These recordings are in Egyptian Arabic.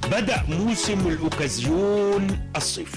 بدأ موسم الأوكازيون الصيفي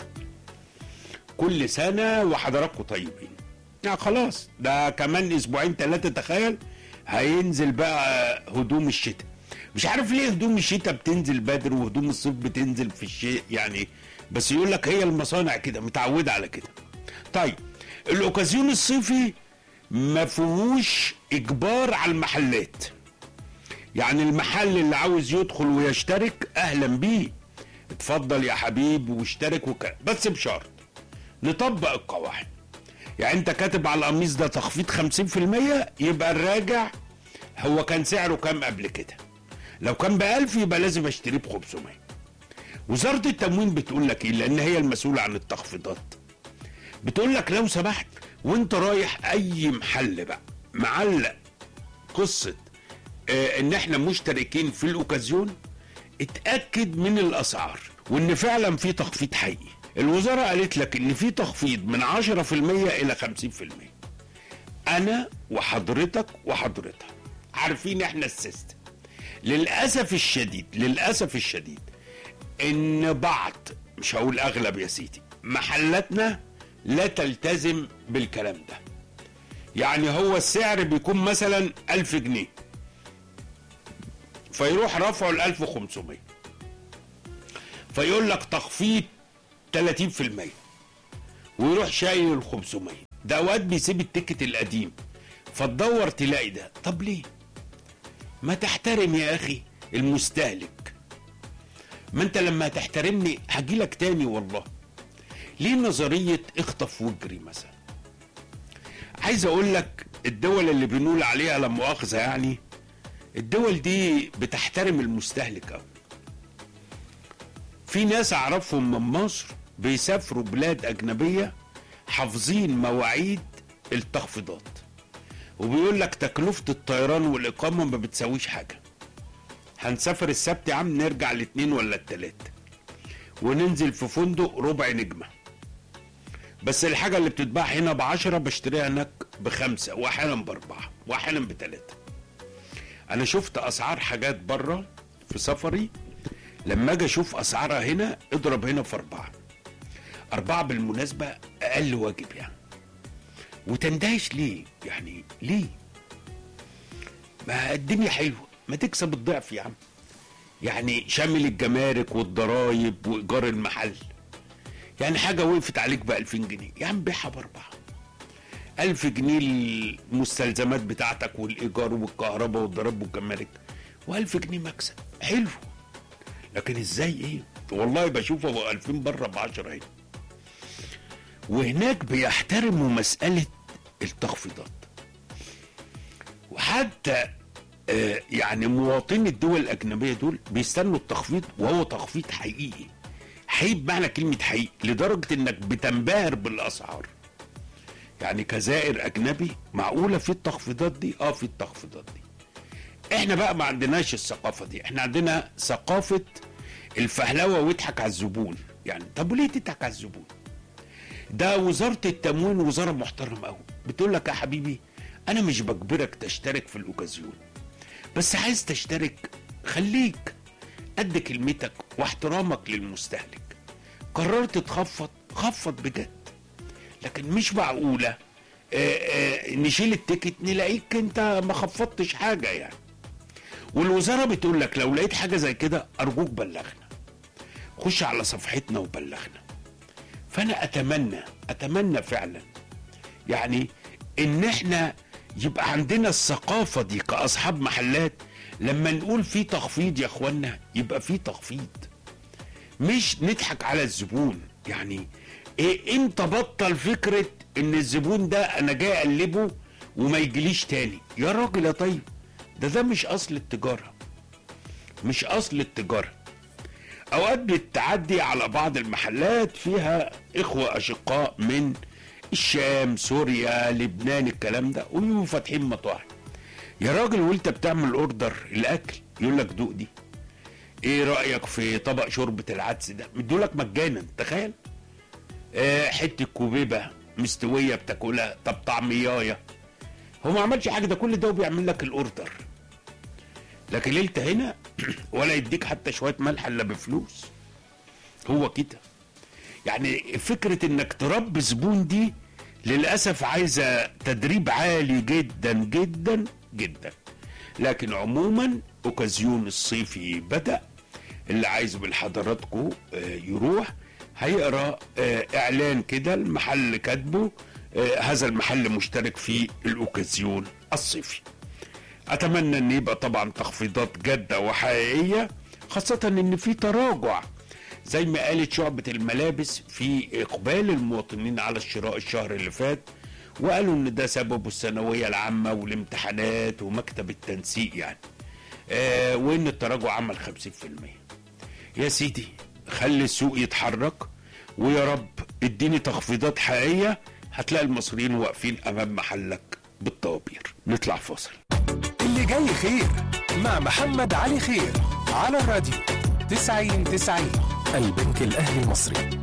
كل سنة وحضراتكم طيبين يعني خلاص ده كمان أسبوعين ثلاثة تخيل هينزل بقى هدوم الشتاء مش عارف ليه هدوم الشتاء بتنزل بدري وهدوم الصيف بتنزل في الشيء يعني بس يقول لك هي المصانع كده متعودة على كده طيب الأوكازيون الصيفي ما فيهوش إجبار على المحلات يعني المحل اللي عاوز يدخل ويشترك اهلا بيه اتفضل يا حبيب واشترك وك... بس بشرط نطبق القواعد يعني انت كاتب على القميص ده تخفيض 50% يبقى الراجع هو كان سعره كام قبل كده لو كان ب 1000 يبقى لازم اشتريه ب 500 وزارة التموين بتقول لك ايه لان هي المسؤولة عن التخفيضات بتقول لك لو سمحت وانت رايح اي محل بقى معلق قصه آه، ان احنا مشتركين في الاوكازيون اتاكد من الاسعار وان فعلا في تخفيض حقيقي الوزاره قالت لك ان في تخفيض من 10% الى 50% انا وحضرتك وحضرتك عارفين احنا السيستم للاسف الشديد للاسف الشديد ان بعض مش هقول اغلب يا سيدي محلاتنا لا تلتزم بالكلام ده يعني هو السعر بيكون مثلا ألف جنيه فيروح رفعه ل 1500 فيقول لك تخفيض 30% ويروح شايل ال 500 ده اوقات بيسيب التيكت القديم فتدور تلاقي ده طب ليه ما تحترم يا اخي المستهلك ما انت لما تحترمني هجيلك تاني والله ليه نظرية اخطف واجري مثلا عايز اقول لك الدول اللي بنقول عليها لا مؤاخذة يعني الدول دي بتحترم المستهلك قوي في ناس اعرفهم من مصر بيسافروا بلاد اجنبيه حافظين مواعيد التخفيضات وبيقول لك تكلفه الطيران والاقامه ما بتساويش حاجه هنسافر السبت يا عم نرجع الاثنين ولا التلات وننزل في فندق ربع نجمه بس الحاجه اللي بتتباع هنا بعشرة بشتريها هناك بخمسه واحيانا باربعه واحيانا بتلاته انا شفت اسعار حاجات بره في سفري لما اجي اشوف اسعارها هنا اضرب هنا في اربعه اربعه بالمناسبه اقل واجب يعني وتندهش ليه يعني ليه ما الدنيا حلوه ما تكسب الضعف يا عم يعني شامل الجمارك والضرايب وايجار المحل يعني حاجه وقفت عليك ب 2000 جنيه يا عم بيعها باربعه ألف جنيه المستلزمات بتاعتك والإيجار والكهرباء والضرائب والجمارك وألف جنيه مكسب حلو لكن إزاي إيه والله بشوف أبو ألفين بره بعشرة هنا وهناك بيحترموا مسألة التخفيضات وحتى آه يعني مواطني الدول الأجنبية دول بيستنوا التخفيض وهو تخفيض حقيقي حقيقي بمعنى كلمة حقيقي لدرجة إنك بتنبهر بالأسعار يعني كزائر اجنبي معقوله في التخفيضات دي اه في التخفيضات دي احنا بقى ما عندناش الثقافه دي احنا عندنا ثقافه الفهلوه ويضحك على الزبون يعني طب وليه تضحك على الزبون ده وزاره التموين وزاره محترمه قوي بتقول لك يا حبيبي انا مش بجبرك تشترك في الاوكازيون بس عايز تشترك خليك قد كلمتك واحترامك للمستهلك قررت تخفض خفض بجد لكن مش معقوله آه، آه، نشيل التيكت نلاقيك انت ما خفضتش حاجه يعني والوزاره بتقول لك لو لقيت حاجه زي كده ارجوك بلغنا خش على صفحتنا وبلغنا فانا اتمنى اتمنى فعلا يعني ان احنا يبقى عندنا الثقافه دي كاصحاب محلات لما نقول في تخفيض يا اخوانا يبقى في تخفيض مش نضحك على الزبون يعني ايه امتى بطل فكره ان الزبون ده انا جاي اقلبه وما يجيليش تاني يا راجل يا طيب ده ده مش اصل التجاره مش اصل التجاره اوقات بتعدي على بعض المحلات فيها اخوه اشقاء من الشام سوريا لبنان الكلام ده ويبقوا فاتحين مطاعم يا راجل وانت بتعمل اوردر الاكل يقول لك دوق دي ايه رايك في طبق شوربه العدس ده مديولك مجانا تخيل آه حته كوبيبه مستويه بتاكلها طب طعميايه هو ما عملش حاجه ده كل ده وبيعمل لك الاوردر لكن انت هنا ولا يديك حتى شويه ملح الا بفلوس هو كده يعني فكره انك تربي زبون دي للاسف عايزه تدريب عالي جدا جدا جدا لكن عموما اوكازيون الصيفي بدا اللي عايز من حضراتكم آه، يروح هيقرا آه، اعلان كده المحل كاتبه آه، هذا المحل مشترك في الاوكازيون الصيفي اتمنى ان يبقى طبعا تخفيضات جاده وحقيقيه خاصه ان في تراجع زي ما قالت شعبة الملابس في إقبال المواطنين على الشراء الشهر اللي فات وقالوا إن ده سببه الثانوية العامة والامتحانات ومكتب التنسيق يعني آه وإن التراجع عمل 50% يا سيدي خلي السوق يتحرك ويا رب اديني تخفيضات حقيقية هتلاقي المصريين واقفين أمام محلك بالطوابير نطلع فاصل اللي جاي خير مع محمد علي خير على الراديو 90 90 البنك الأهلي المصري